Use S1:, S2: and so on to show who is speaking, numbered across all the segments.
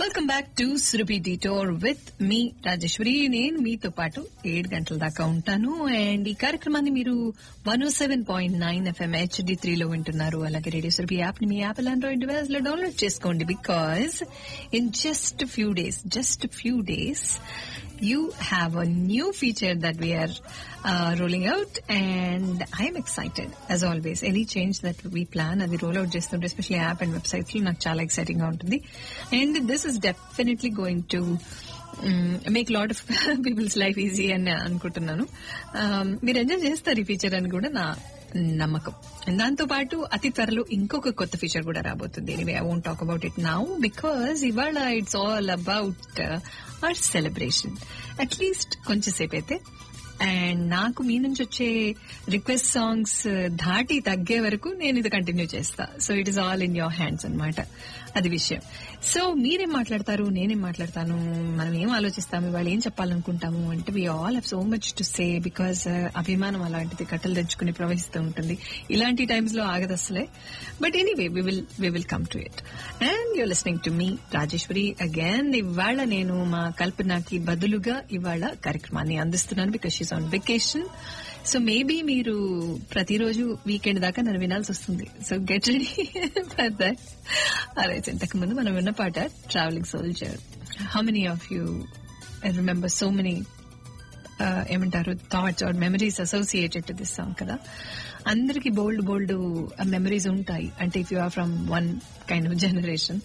S1: Welcome back to Surabhi detour with me Rajeshwari నేను మీతో పాటు ఏడు గంటల దాకా ఉంటాను అండ్ ఈ కార్యక్రమాన్ని మీరు one O seven point nine FM HD త్రీలో వింటున్నారు అలాగే రేడియో సురభి యాప్ ని మీ యాపిల్ ఆండ్రాయిడ్ డివైస్ లో డౌన్లోడ్ చేసుకోండి because in just few days just few days you have a new feature that we are uh, rolling out and I'm excited as always. Any change that we plan అది roll out చేస్తుంటే especially app and websites లో నాకు చాలా exciting గా ఉంటుంది and this is definitely going to make lot of people's life easy అని అనుకుంటున్నాను Um, మీరు ఎంజాయ్ చేస్తారు ఈ ఫీచర్ అని కూడా నా నమ్మకం దాంతో పాటు అతి త్వరలో ఇంకొక కొత్త ఫీచర్ కూడా రాబోతుంది anyway I won't talk about it now because ఇవాళ it's all about our celebration at least కొంచెంసేపు అయితే అండ్ నాకు మీ నుంచి వచ్చే రిక్వెస్ట్ సాంగ్స్ దాటి తగ్గే వరకు నేను ఇది కంటిన్యూ చేస్తా so it is all in your hands అన్నమాట అది విషయం సో మీరేం మాట్లాడతారు నేనేం మాట్లాడతాను మనం ఏం ఆలోచిస్తాము వాళ్ళు ఏం చెప్పాలనుకుంటాము అంటే we all have so much to say because అభిమానం అలాంటిది కట్టలు తెచ్చుకుని ప్రవహిస్తూ ఉంటుంది ఇలాంటి టైమ్స్ లో ఆగదు అసలే but anyway we will we will come to it and you're listening to me Rajeshwari again ఇవాళ నేను మా కల్పనకి బదులుగా ఇవాళ కార్యక్రమాన్ని అందిస్తున్నాను because she's on vacation so maybe మీరు ప్రతిరోజు వీకెండ్ దాకా నన్ను వినాల్సి వస్తుంది so get ready for that అదే ఇంతకు ముందు మనం విన్న పాట travelling soldier how many of you I remember so many ఏమంటారు thoughts or memories associated to this song కదా అందరికి బోల్డ్ బోల్డ్ మెమరీస్ ఉంటాయి అంటే if you are from one kind of generation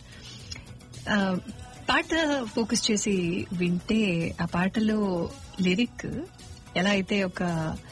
S1: పాట ఫోకస్ చేసి వింటే ఆ పాటలో లిరిక్ ఎలా అయితే ఒక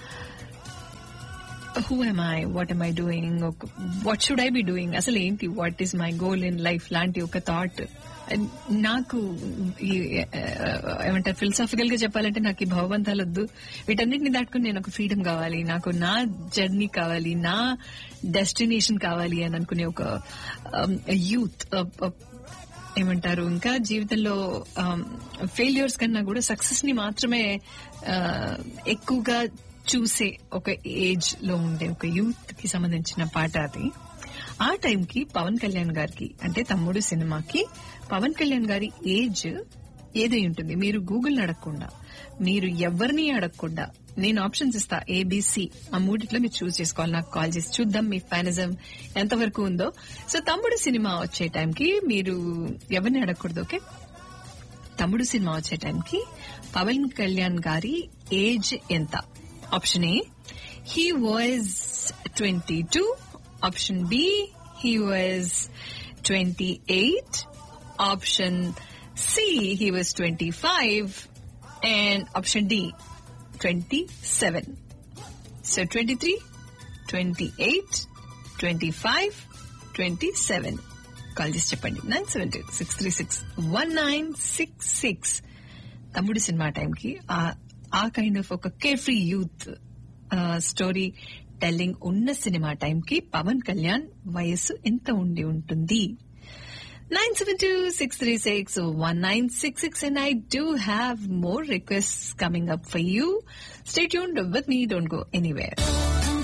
S1: who am I what am I doing what should I be doing అసలు ఏంటి what is my goal in life లాంటి ఒక థాట్ నాకు ఈ, ఆ, ఏమంటారు ఫిలసాఫికల్ గా చెప్పాలంటే నాకు ఈ భవబంధాలు వద్దు వీటన్నిటిని దాటుకుని నేను ఒక ఫ్రీడమ్ కావాలి నాకు నా జర్నీ కావాలి నా డెస్టినేషన్ కావాలి అని అనుకునే ఒక యూత్ ఏమంటారు ఇంకా జీవితంలో ఫెయిల్యూర్స్ కన్నా కూడా సక్సెస్ ని మాత్రమే ఆ, ఎక్కువగా చూసే ఒక ఏజ్ లో ఉండే ఒక యూత్ కి సంబంధించిన పాట అది ఆ టైంకి పవన్ కళ్యాణ్ గారికి అంటే తమ్ముడు సినిమాకి పవన్ కళ్యాణ్ గారి ఏజ్ ఏదై ఉంటుంది మీరు గూగుల్ అడగకుండా మీరు ఎవరిని అడగకుండా నేను ఆప్షన్స్ ఇస్తా ఏబిసి ఆ మూడిట్లో మీరు చూస్ చేసుకోవాలి నాకు కాల్ చేసి చూద్దాం మీ ఫైనిజం ఎంతవరకు ఉందో సో తమ్ముడు సినిమా వచ్చే టైంకి మీరు ఎవరిని అడగకూడదు ఓకే తమ్ముడు సినిమా వచ్చే టైంకి పవన్ కళ్యాణ్ గారి ఏజ్ ఎంత option A he was twenty two option B he was twenty eight option C he was twenty five and option D twenty seven so twenty three twenty eight twenty five twenty seven call చేసి చెప్పండి nine seven two six three six one nine six six తమ్ముడి సినిమా టైంకి ఆ- ఆ kind of ఒక care free youth story telling ఉన్న సినిమా టైంకి పవన్ కళ్యాణ్ వయస్సు ఎంత ఉండి ఉంటుంది nine seven two six three six one nine six six and I do have more request coming up for you stay tuned with me don't go anywhere